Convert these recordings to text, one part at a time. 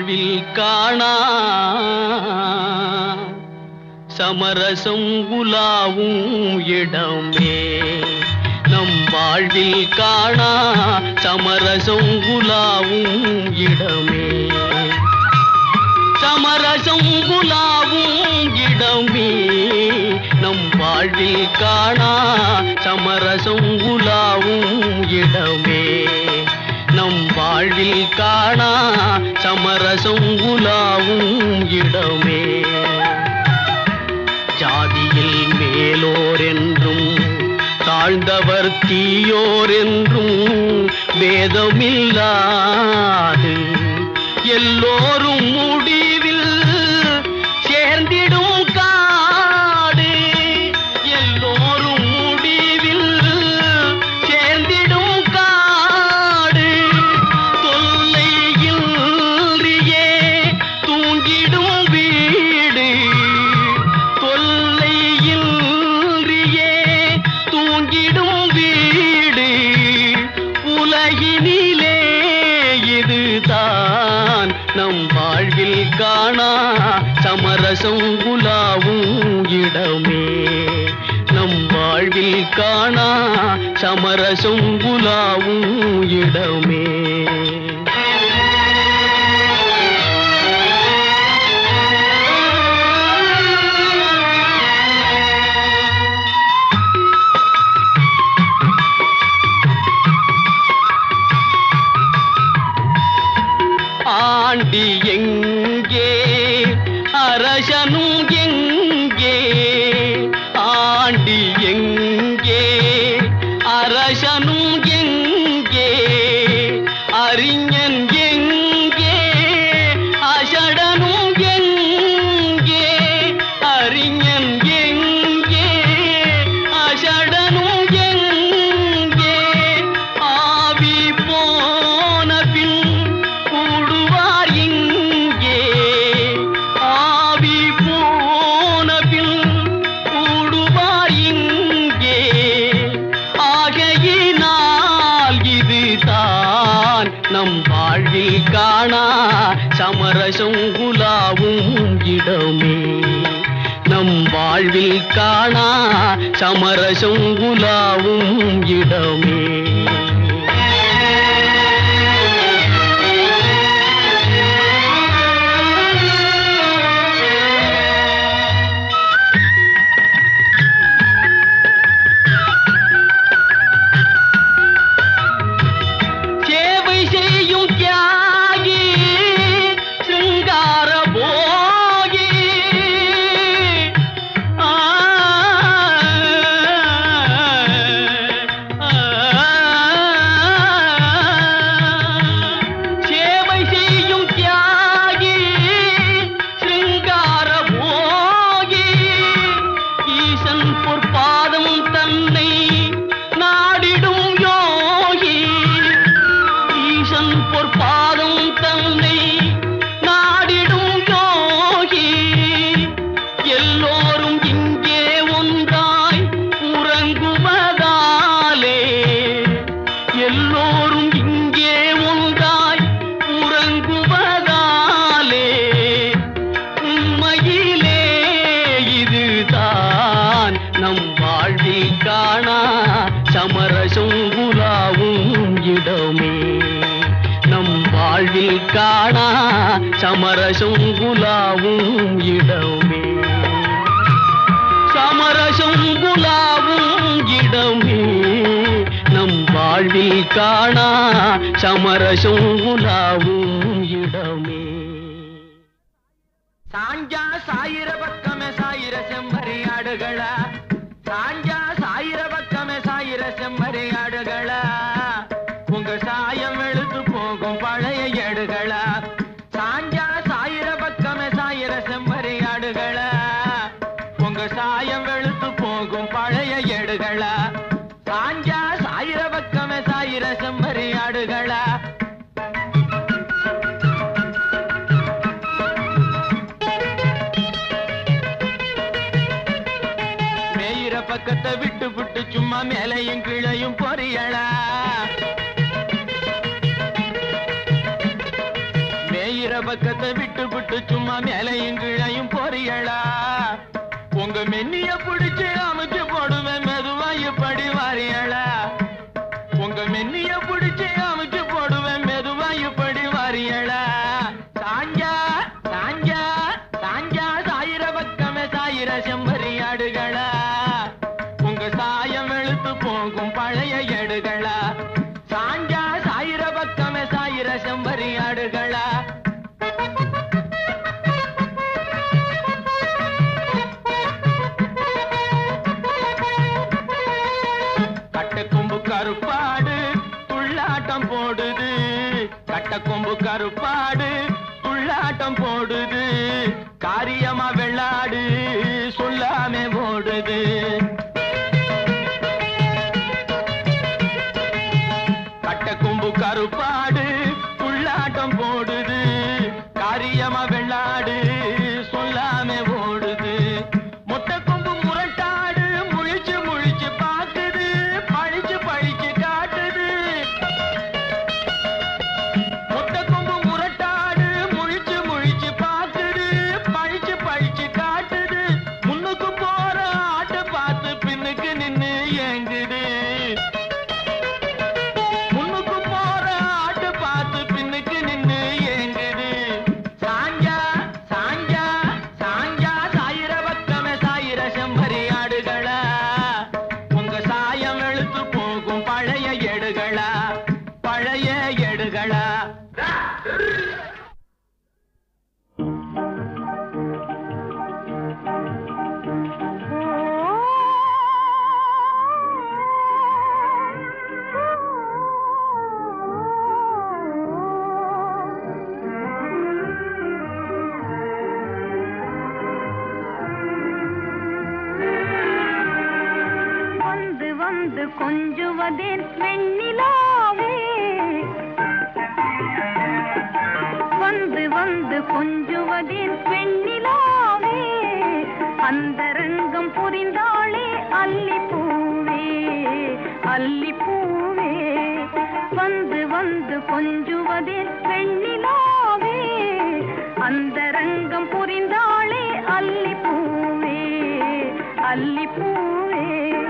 வாழ்வில் காணா சமரசம் உலாவும் இடமே நம் வாழ்வில் காணா சமரசம் உலாவும் இடமே சமரசம் உலாவும் இடமே நம் வாழ்வில் காணா சமரசம் உலாவும் இடமே நம் வாழ்வில் காணா சமரசம் உலாவும் இடமே ஜாதியில் மேலோர் என்றும் தாழ்ந்தவர் தீயோர் என்றும் வேதமில்லாது எல்லோரும் முடிவில் சேர்ந்திடும் காடு எல்லோரும் முடிவில் சேர்ந்திடும் காடு தொல்லையில்றியே தூங்கிடும் வீடு தொல்லையில்றியே தூங்கிடும் வீடு உலகினிலே இதுதான் நம் வாழ்வில் காணா சமரசம் உலாவும் இடமே நம் வாழ்வில் காணா சமரசம் உலாவும் இடமே ஆண்டி எங்கே அரசனும் எங்கே ஆண்டி எங்கே அரசனும் எங்கே அறிஞன் எங்கே அசடனும் எங்கே அறிஞன் எங்கே அசடனும் எங்கே ஆவி போன பின் கூடுவார் இங்கே ஆவி போன பின் கூடுவார் இங்கே ஆகையினால் இதுதான் நம் வாழ்வில் காணா சமரசம் உலாவும் இடமே நம் வாழ்வில் காணா சமரசம் உலாவும் இடமே சேவை செய்யும் தியாகி சிங்கார போகி ஆ, ஆ, சேவை செய்யும் தியாகி சிங்கார போகி ஈசன் பொற்பாதம் தன்னை நாடிடும் யோகி ஈசன் பொற்பாதம் தன்னை நாடிடும் யோகி எல்லோரும் இங்கே ஒன்றாய் உறங்குவதாலே எல்லோரும் இங்கே ஒன்றாய் உறங்குவதாலே உண்மையிலே இதுதான் நம் வாழ்வில் காணா சமரசம் உலாவும் இடமே நம் வாழ்வில் காணா சமரசம் உலாவும் இடமே சமரசம் உலாவும் இடமே நம் வாழ்வில் காணா சமரசம் உலாவும் இடமே சாஞ்சா சாயிர பக்கமே சாயிர செம்மறி ஆடுகளா சாஞ்சா சாயிர பக்கமே சாயிர செம்மறி ஆடுகளா உங்க சாயம் வெளுத்து போகும் பழைய ஏடுகளா சாஞ்சா சாயிர பக்கமே சாயிர செம்மறி ஆடுகளா உங்க சாயம் வெளுத்து போகும் பழைய ஏடுகளா சாஞ்சா சாயிர பக்கமே சாயிர செம்மறி ஆடுகளா மேயிற பக்கத்தை விட்டு விட்டு சும்மா மேலையும் கீழையும் பொரியலா மேயிற பக்க பக்கத்தை விட்டு விட்டு சும்மா மேலையும் கீழையும் போறியளா உங்க மென்னிய பிடிச்சு அமைச்சு போடுவேன் மெதுவா இப்படி வாரியளா உங்க மென்னிய பிடிச்சு அமைச்சு போடுவேன் மெதுவா இப்படி வாரியளா சாஞ்சா சாஞ்சா சாஞ்சா சாயிர பக்கமே சாயிர செம்பரி ஆடுகளா உங்க சாயம் வெளுத்து போகும் பழைய எடுகளா சாஞ்சா சாயிர பக்கமே சாயிர செம்பரி ஆடுகளா கட்டக்கொம்பு கருப்பாடு துள்ளாட்டம் போடுது கட்டக்கொம்பு கருப்பாடு துள்ளாட்டம் போடுது காரியமா வெள்ளாடு சொல்லாமே ஓடுது கட்டக்கொம்பு கருப்பாடு துள்ளாட்டம் போடுது காரியமா வெள்ளாடு சொல்லாமே ஓடுது மொட்டை கொம்பு முரட்டாடு முழிச்சு முழிச்சு பாக்குது பழிச்சு பழிச்சு காட்டுது மொட்டை கொம்பு முரட்டாடு முழிச்சு முழிச்சு பாக்குது பழிச்சு பழிச்சு காட்டுது முன்னுக்கு போற ஆட்ட பார்த்து பின்னுக்கு நின்னு ஏங்குது முன்னுக்கு போற ஆட்ட பார்த்து பின்னுக்கு நின்னு ஏங்குது சாஞ்சா சாஞ்சா சாஞ்சா சாயிர பக்கமே சாயிர செம்பரி ஆடுகளா உங்க சாயம் வெளுத்து போகும் பழைய எடுகளா பழைய எடுகளா வந்து வந்து கொஞ்சுவதேன் வெண்ணிலாவே வந்து வந்து கொஞ்சுவதேன் வெண்ணிலாவே அந்தரங்கம் புரிந்தாளே அல்லிப்பூவே அல்லிப்பூவே வந்து வந்து கொஞ்சுவதேன் வெண்ணிலாவே அந்தரங்கம் புரிந்தாளே அல்லிப்பூவே அல்லிப்பூவே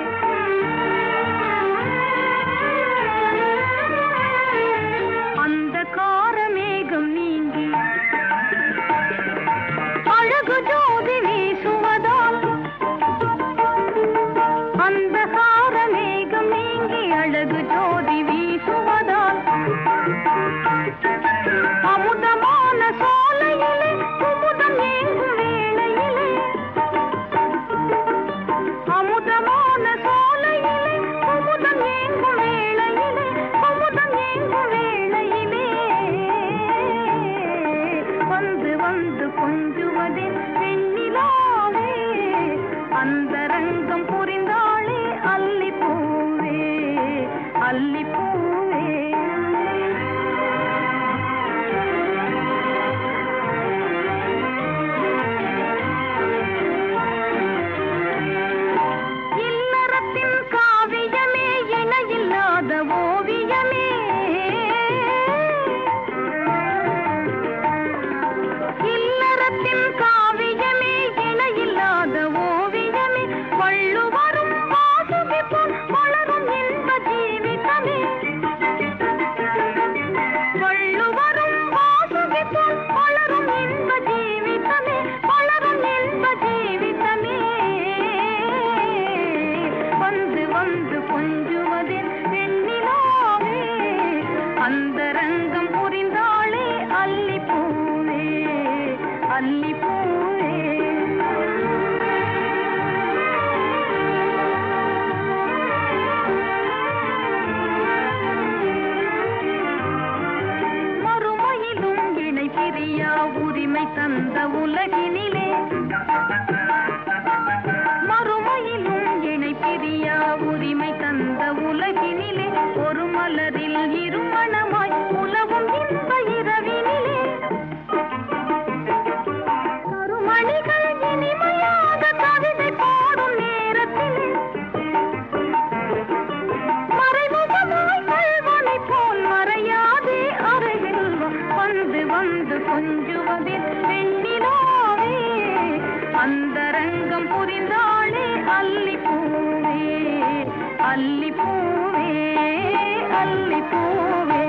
அந்த காரமேகம் நீங்கி அழகு ஜோதி வீசுவதால் அந்த காரமேகம் நீங்கி அழகு ஜோதி வீசுவதால் அமுதமான சோலையிலே குமுதம் ஏங்கும் வேளையிலே அமுதமான சோலையிலே குமுதம் ஏங்கும் வேளையிலே குமுதம் ஏங்கும் வேளையிலே வந்து வந்து கொஞ்சுவதே வெண்ணிலாவே அந்தரங்கம் புரிந்தாளே அல்லிப்பூவே அல்லிப்பூவே இல்லறத்தின் காவியமே இணையில்லாத ஓவியமே இல்லறத்தின் காவியமே இணையில்லாத ஓவியமே வள்ளுவரும் வாசுகி போல் வளரும் இன்ப ஜீவிதமே அல்லி பூவே அல்லி பூவே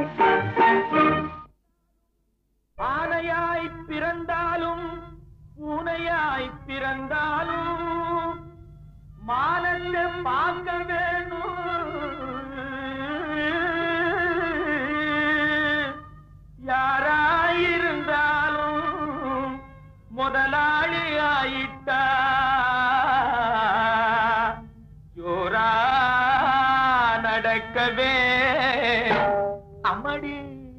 ஆனையாய் பிறந்தாலும் பூனையாய் பிறந்தாலும் மானத்தை பார்க்க வேணும் யாராயிருந்தாலும் முதலாளி ஆயிட்டா ஜோரா நடக்கவே அம்மடி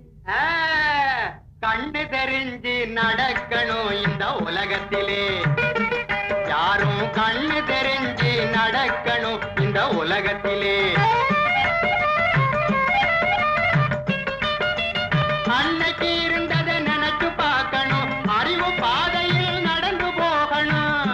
கண்ணு தெரிஞ்சு நடக்கணும் இந்த உலகத்திலே யாரும் கண்ணு தெரிஞ்சு நடக்கணும் இந்த உலகத்திலே அன்னைக்கு இருந்ததை நினைச்சு பார்க்கணும் அறிவு பாதையில் நடந்து போகணும்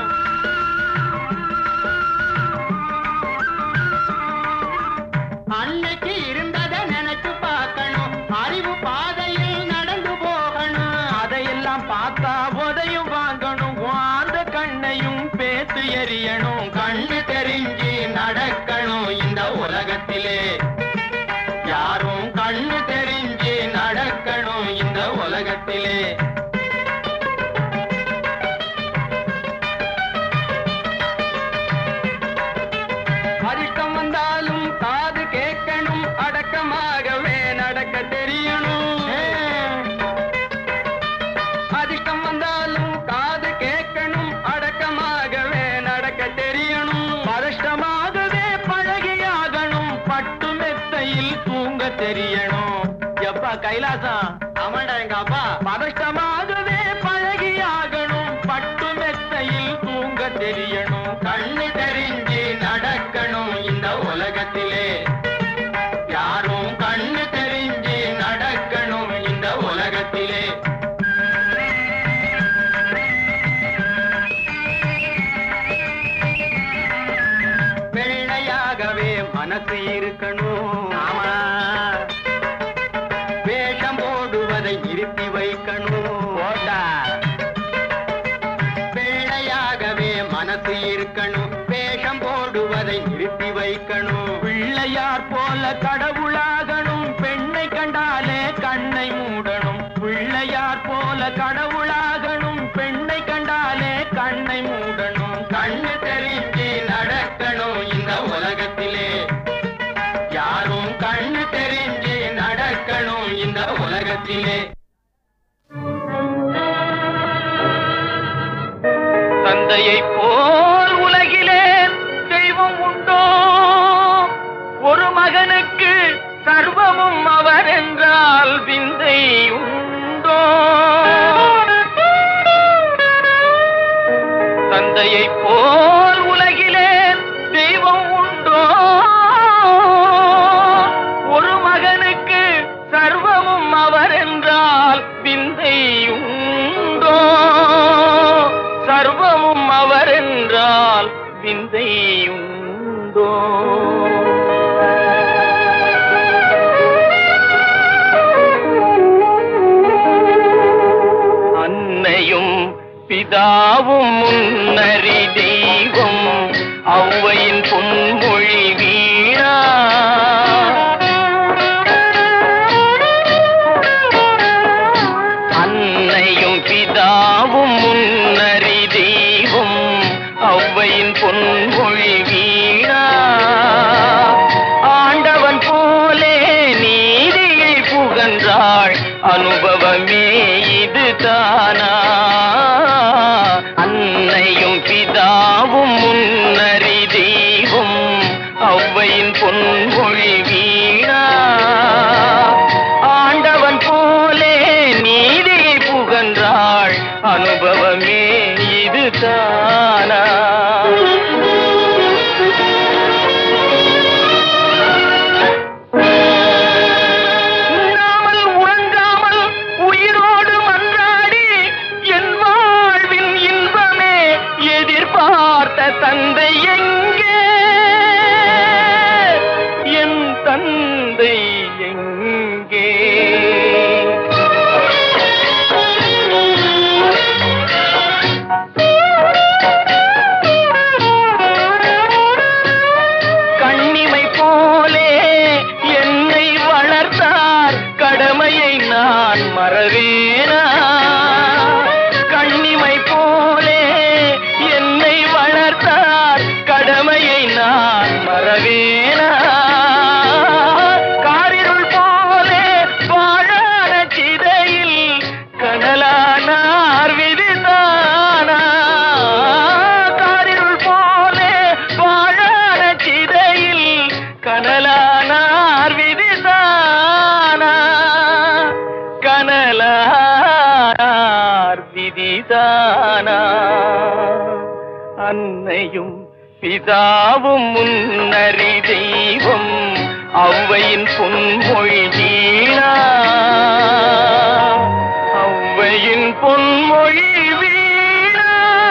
அன்னைக்கு இருந்ததை நினைச்சு பார்க்கணும் அறிவு பாதையில் நடந்து போகணும் அதையெல்லாம் பார்த்தா உதையும் வாங்கணும் அந்த கண்ணையும் பேத்து எறியணும் கண்ணு தெரிஞ்சு நடக்கணும் இந்த உலகத்திலே யாரும் கண்ணு தெரிஞ்சு நடக்கணும் இந்த உலகத்திலே அதிர்ஷ்டம் வந்தாலும் காது கேட்கணும் அடக்கமாகவே நடக்க தெரியணும் அதிர்ஷ்டம் வந்தாலும் காது கேட்கணும் அடக்கமாகவே நடக்க தெரியணும் பதஷ்டமாகவே பழகியாகணும் பட்டு மெத்தையில் தூங்க தெரியணும் எப்பா கைலாசம் ஆமாண்டா எங்க அப்பா பதஷ்டமாகவே பழகியாகணும் பட்டு மெத்தையில் தூங்க தெரியணும் கண்ணு தெரிஞ்சு நடக்கணும் இந்த உலகத்திலே யாரும் கண்ணு தெரிஞ்சு நடக்கணும் இந்த உலகத்திலே வெள்ளையாகவே மனசு இருக்கணும் ஆமா வேஷம் போடுவதை நிறுத்தி வைக்கணும் போட்டா வெள்ளையாகவே மனசு இருக்கணும் வேஷம் போடுவதை நிறுத்தி வைக்கணும் பிள்ளையார் போல கடவுளாகணும் பெண்ணை கண்டாலே கண்ணை மூடணும் பிள்ளையார் போல கடவுளாகணும் பெண்ணை கண்டாலே கண்ணை மூடணும் கண்ணு தெரிஞ்சு நடக்கணும் இந்த உலகத்திலே யாரும் கண்ணு தெரிஞ்சு நடக்கணும் இந்த உலகத்திலே தந்தையை போல் உலகிலே தெய்வம் உண்டோ ஒரு மகனுக்கு சர்வமும் அவர் என்றால் விந்தை உண்டோ தந்தையை போல் உலகிலே தெய்வம் உண்டோ ஒரு மகனுக்கு சர்வமும் அவர் என்றால் விந்தை உண்டோ சர்வமும் அவர் என்றால் விந்தை உண்டோ அன்னையும் பிதாவும் முன்னறி தெய்வம் ஔவையின் பொன்மொழி வீணா அன்னையும் பிதாவும் முன்னறி தெய்வம் ஔவையின் பொன்மொழி வீணா ஆண்டவன் போலே நீதியை புகன்றாள் அனுபவமே இது தானா அன்னையும் பிதாவும் முன்னறி தெய்வம் ஔவையின் பொன்மொழி வீணா ஆண்டவன் போலே நீதியை புகன்றாள் அனுபவமே இது தானா உண்ணாமல் உறங்காமல் உயிரோடு மன்றாடி என் வாழ்வின் இன்பமே எதிர்பார்த்த தந்தை எங்கே என் தந்தை எங்கே கண்ணிமை போ நீதானா அன்னையும் பிதாவும் முன்னறி தெய்வம் ஔவையின் பொன்மொழி வீணா ஔவையின் பொன்மொழி வீணா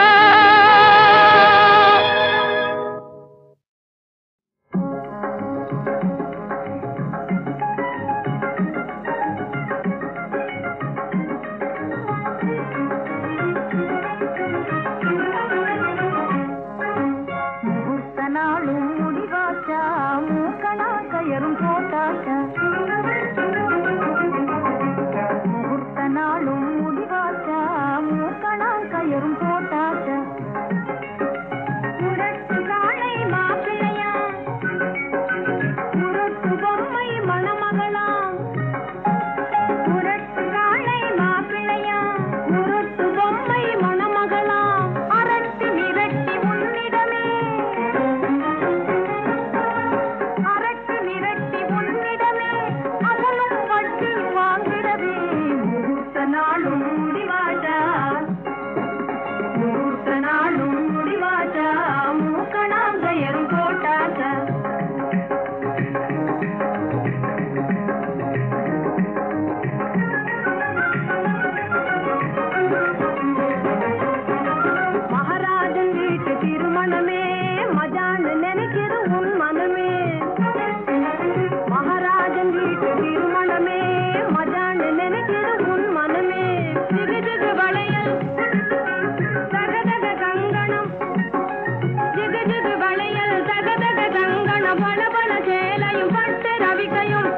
முகூர்த்த நாளும் முடிவாச்சா மூக்கணா கயரும் போட்டாச்சா முகூர்த்த நாளும் முடிவாச்சா மூக்கணா கயரும் போட்டாச்சா முரட்டு காளை மாப்பிள்ளையா முரட்டு பொம்மை மணமகளா முரட்டு காளை மாப்பிள்ளையா முரட்டு பொம்மை மணமகளா அரட்டி மிரட்டி உன்னிடமே அரட்டி மிரட்டி உன்னிடமே அகலும் வட்டி வாங்கிடவே முகூர்த்த நாளும் முடிவாஜா முகூர்த்த நாளும் முடிவாஜா மூக்கணாங்கயரும் போட்டாச்சா மகாராஜன் வீட்டு திருமணமே மஜான்னு நினைக்கிற உன் மனமே மகாராஜன் வீட்டு திருமணமே மஜான்னு நினைக்கிற உன் மனமே ஜிகு ஜிகு வளையல் தகதக கங்கணம் ஜிகு ஜிகு வளையல் தகதக கங்கணம் பல பல சேலையும் பட்டு ரவிக்கையும்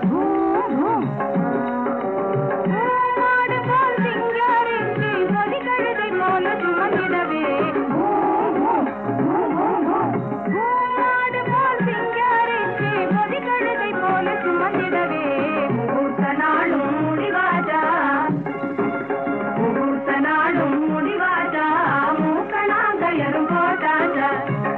மாடு போல் சிங்காரின்றி பொதி கழுதை போல சுமந்திடவே மாடு போல் சிங்காரின்றி பொதி கழுதை போல சுமந்திடவே முகூர்த்த நாளும் முடிவாஜா முகூர்த்த நாளும் முடிவாஜா மூக்கணாங்கயரும் போட்டாஜா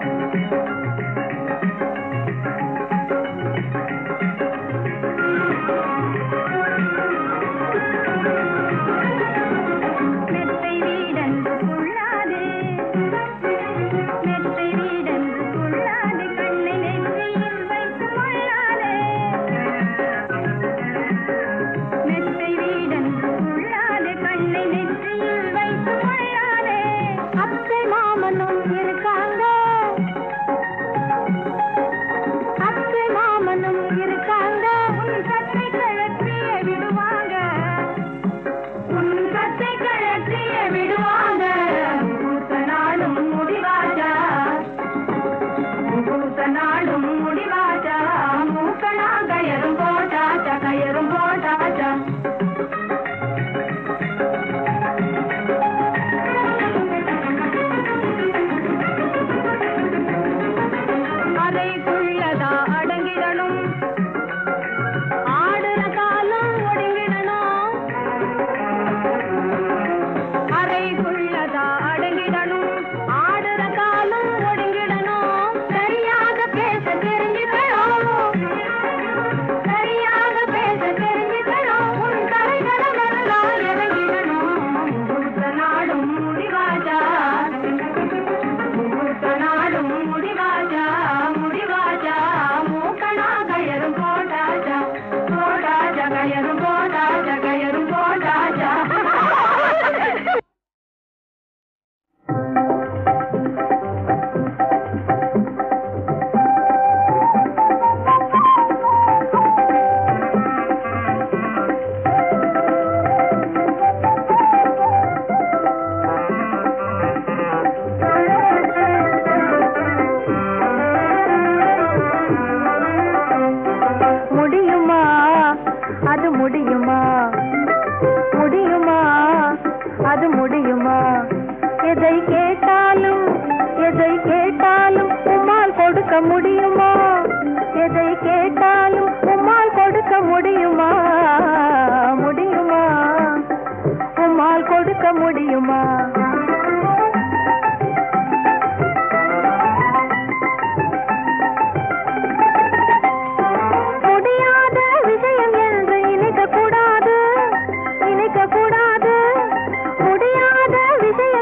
மெத்தை வீடன்று கொள்ளாதே மெத்தை வீடன்று கொள்ளாதே கண்ணை நெற்றியில் வைத்து கொள்ளாதே மெத்தை வீடன்று கொள்ளாதே கண்ணை நெற்றியில் வைத்து கொள்ளாதே அத்தை மாமனும் இருக்காங்க அத்தை மாமனும் இருக்காங்க உன் கத்தை கழற்றிய விடுவாங்க உன் கத்தை கழற்றிய விடுவாங்க முகூர்த்த நாளும் முடிவாஜா முகூர்த்த நாளும் முடிவாஜா மூக்கணா கயரும் போட்டாச்சா கயரும் போட்டாச்சா அறைக்குள்ளதா அடங்கிடணும் ஆடுற காலம் ஒடுங்கிடணும் அறைக்குள்ளதா அடங்கிடணும் ஆடுற காலம் ஒடுங்கிடணும் சரியாக பேச தெரிஞ்சுக்கணும் சரியாக பேச தெரிஞ்சுக்கணும் உன் தலைகளமெல்லாம் இறங்கிடணும் முகூர்த்த நாடும் முடிவாஜா முகூர்த்த நாடும் முடிவாஜா முடிவாஜா மூக்கணா கயரும் போட்டாஜா போட்டாஜா கயரும் போட்டாஜா கயரும் போட்டாஜா முடியுமா அது முடியுமா முடியுமா அது முடியுமா எதை கேட்டாலும் எதை கேட்டாலும் உம்மால் கொடுக்க முடியுமா எதை கேட்டாலும் உம்மால் கொடுக்க முடியுமா முடியுமா உம்மால் கொடுக்க முடியுமா முடியாத விஷயம் என்று இணைக்க கூடாது இணைக்க கூடாது முடியாத விஷயம்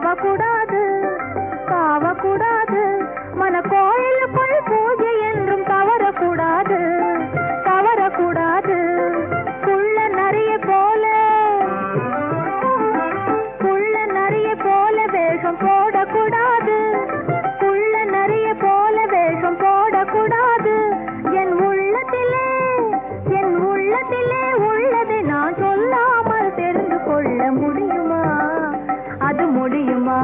தாவக்கூடாது தாவக்கூடாது மன கோயிலுக்குள் பூஜை என்றும் தவறக்கூடாது தவறக்கூடாது குள்ள நரிய போல குள்ள நரிய போல வேஷம் போடக்கூடாது குள்ள நரிய போல வேஷம் போடக்கூடாது என் உள்ளத்திலே என் உள்ளத்திலே உள்ளதை நான் சொல்லாமல் தெரிந்து கொள்ள முடியுமா அது முடியுமா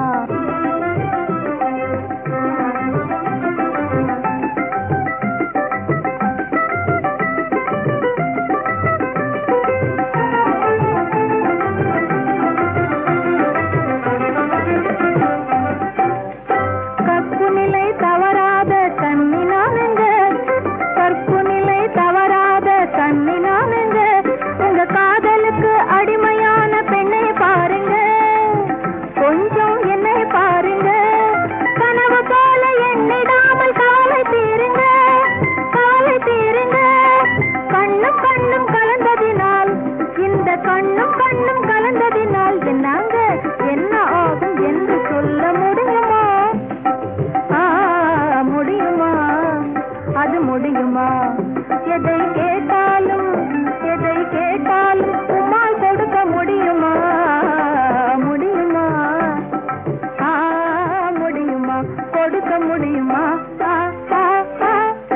கற்பு நிலை தவறாத கண்ணினானுங்க கற்பு நிலை தவறாத கண்ணினானுங்க உங்க காதலுக்கு அடிமையான பெண்ணை பாருங்க கொஞ்சம் என்னை பாருங்க கனவு போல எண்ணிடாமல் காலை தீருங்க காலை தீருங்க கண்ணும் கண்ணும் கலந்ததினால் இந்த கண்ணும் கண்ணும் கலந்ததினால் என்னாங்க என்ன ஆகும் என்று சொல்ல முடியுமா ஆ, முடியுமா அது முடியுமா எதை கேட்டாலும் எதை கேட்டாலும் உம்மால் கொடுக்க முடியுமா முடியுமா ஆ, முடியுமா கொடுக்க முடியுமா ஆ, ஆ, ஆ.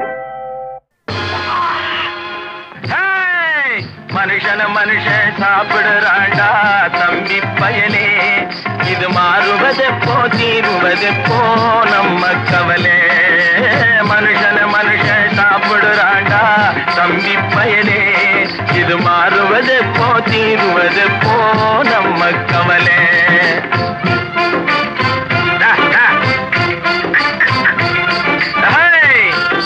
ஹேய்! மனுஷன மனுஷன் சாப்பிடுறாண்டா தம்பி பயலே இது மாறுவதெப்போ தீருவதெப்போ நம்ம கவலை மனுஷன மனுஷன் சாப்பிடுறாண்டா தம்பி பயலே இது மாறுவதெப்போ தீருவதெப்போ நம்ம கவலை டா, டா. ஹேய்!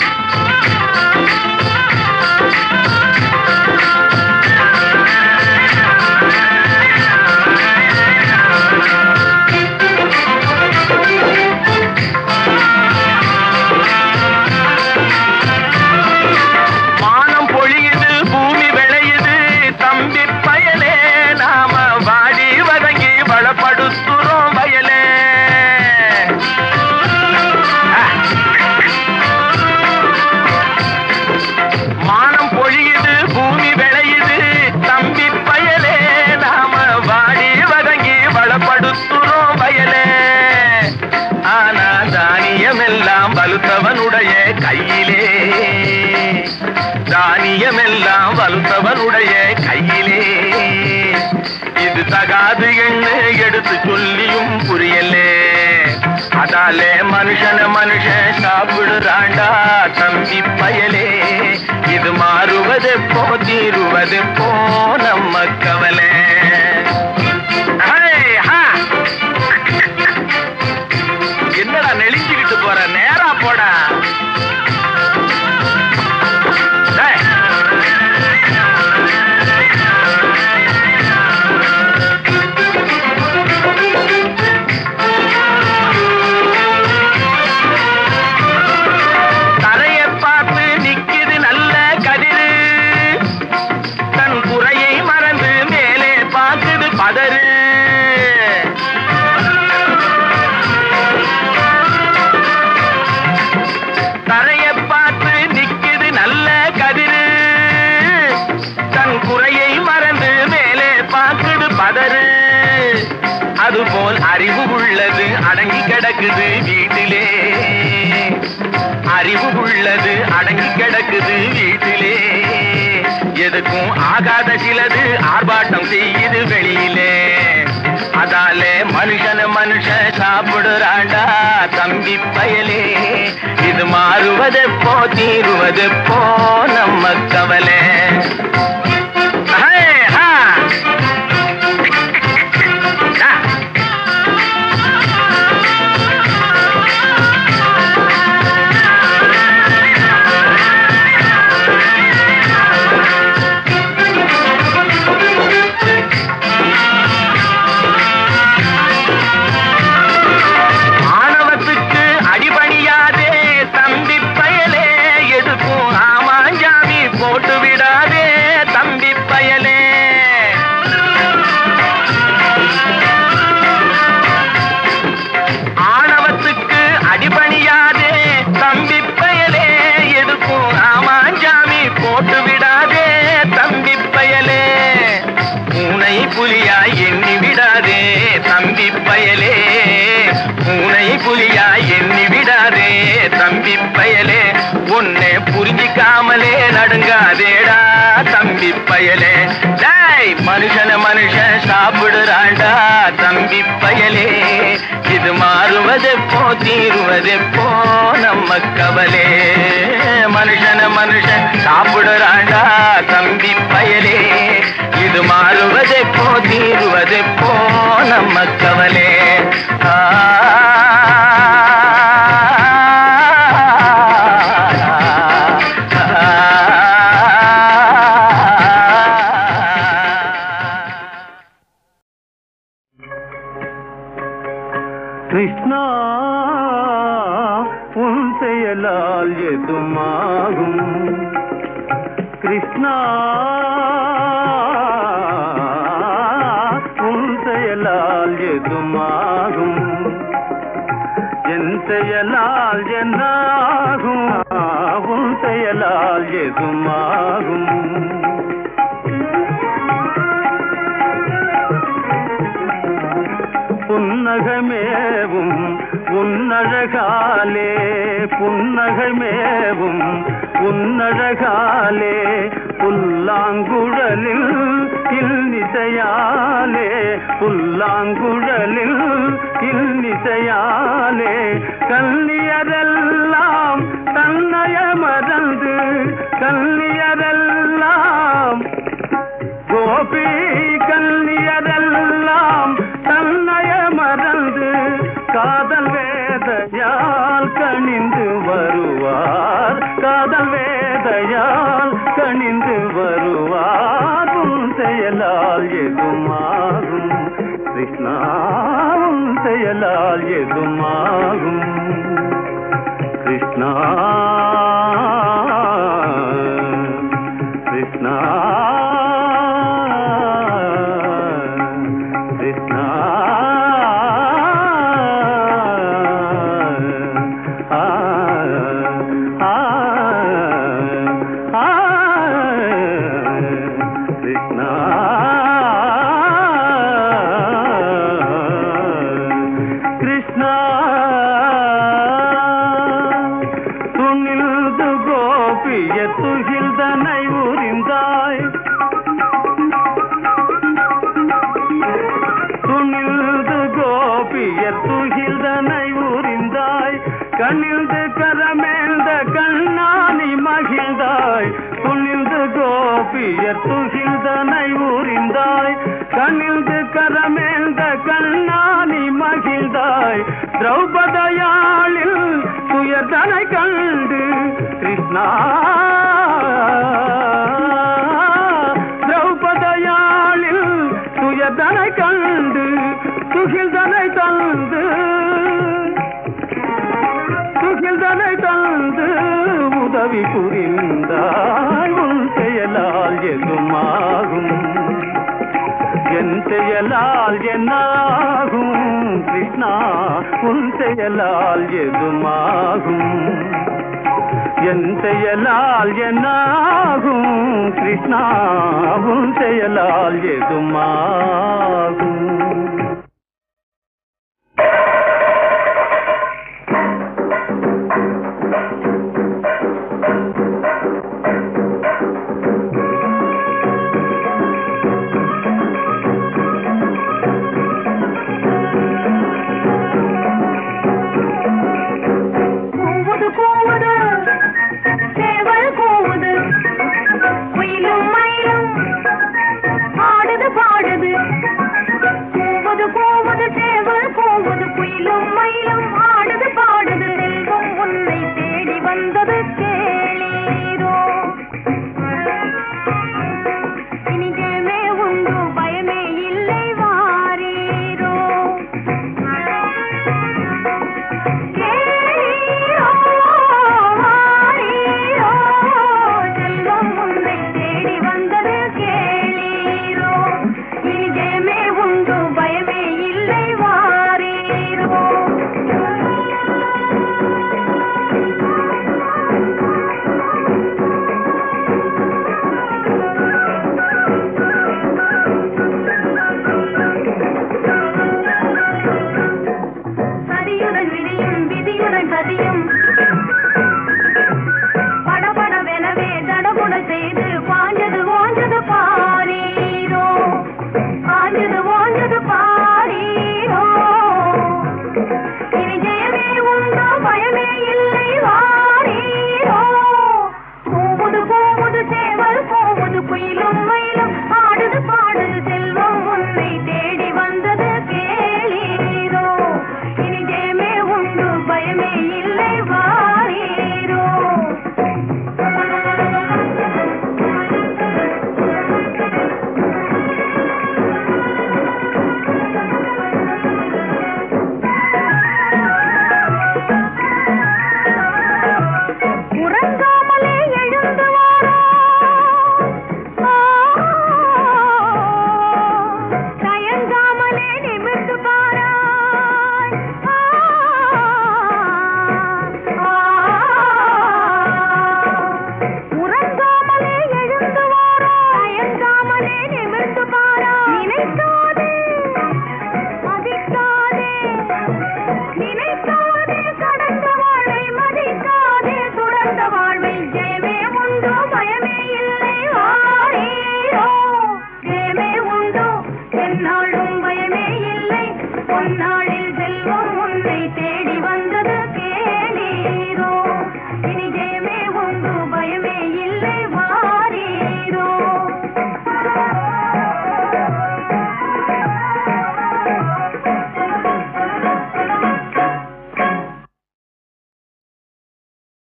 வானம் பொழியுது பூமி விளையுது தம்பி பயலே நாம வாடி வதங்கி வளப்படுத்துறோம் வயலே மானம் பொழியுது பூமி விளையுது தம்பி பயலே நாம வாடி வதங்கி வளப்படுத்துறோம் வயலே ஆனா தானியமெல்லாம் வலுத்தவனுடைய கையிலே தானியமெல்லாம் வலுத்தவனுடைய கையிலே இது தகாது என்று எடுத்து சொல்லியும் புரியலே அதாலே மனுஷன மனுஷன் சாப்பிடுறாண்டா தம்பி பயலே இது மாறுவதெப்போ தீருவதெப்போ நம்ம கவலை ஹே, ஹா. என்னடா நெளிஞ்சுக்கிட்டு போற நேரா போடா டேய். தரைய பார்த்து நிக்குது நல்ல கதிரு தன் குறையை மறந்து மேலே பார்க்குது பதறு தரைய பார்த்து நிக்குது நல்ல கதிரு தன் குறையை மறந்து மேலே பார்க்குது பதறு அதுபோல் அறிவு உள்ளது அடங்கி கிடக்குது வீட்டிலே அறிவு உள்ளது அடங்கி கிடக்குது வீட்டிலே எதுக்கும் ஆகாத சிலது ஆர்ப்பாட்டம் செய்யுது வெளியிலே அதாலே மனுஷன மனுஷன் சாப்பிடுறாண்டா தம்பி பயலே இது மாறுவதெப்போ தீருவதெப்போ நம்ம கவலை ஹே, ஹா. டா. ஆணவத்துக்கு அடிபணியாதே தம்பி பயலே எதுக்கும் ஆமாஞ்சாமி போட்டு விடாதே நடக்காமலே நடுங்காதேடா தம்பி பயலே டேய் மனுஷன மனுஷன் சாப்பிடுறாண்டா தம்பி பயலே இது மாறுவதெப்போ தீருவதெப்போ நம்ம கவலே மனுஷன மனுஷன் சாப்பிடுறாண்டா தம்பி பயலே இது மாறுவதெப்போ தீருவதெப்போ நம்ம கவலே ஆ கிருஷ்ணா உன் செயலால் எதுமாகும் கிருஷ்ணா உன் செயலால் எதுமாகும் என் செயலால் என்னாகும் உன் செயலால் எதுமாகும் புன்னகமேவும் உன்னழகாலே புன்னகமேவும் உன்னழகாலே புல்லாங்குழலில் இல்நிசையாலே புல்லாங்குழலில் இல்நிசையாலே கல்லியரெல்லாம் தன்னய மறந்து கல்லியரெல்லாம் கோபி கல்லியரெல்லாம் தன்னய மறந்து காதல் வேதையால் கணிந்து வருவார் காதல் வேதையால் கணிந்து வருவார் உன் செயலால் எதுமாகும் கிருஷ்ணா உன் செயலால் எதுமாகும் கிருஷ்ணா கிருஷ்ணா கிருஷ்ணா ஆ, ஆ, ஆ, கிருஷ்ணா கிருஷ்ணா துணில்து கோபிய துகில்தனை உரிந்தாய் துணில்து கோபிய துகில்தனை உரிந்தாய் கண்ணில்து கரமேந்த கண்ணானி மகிழ்ந்தாய் துணில்து கோபிய துகில்தனை உரிந்தாய் கண்ணில்து கரமேந்த கண்ணானி மகிழ்ந்தாய் திரௌபதையாளில் துயர்தனை கண்டு கிருஷ்ணா திரௌபதையாளில் துயர்தனை கண்டு துகில்தனை தந்து துகில்தனை தந்து உதவி புரிந்தாய் உன் செயலால் எதுமாகும் என் செயலால் என்னாகும் கிருஷ்ணா உன் செயலால் எதுமாகும் என் செயலால் என்னாகும் கிருஷ்ணா உன் செயலால் எதுமாகும்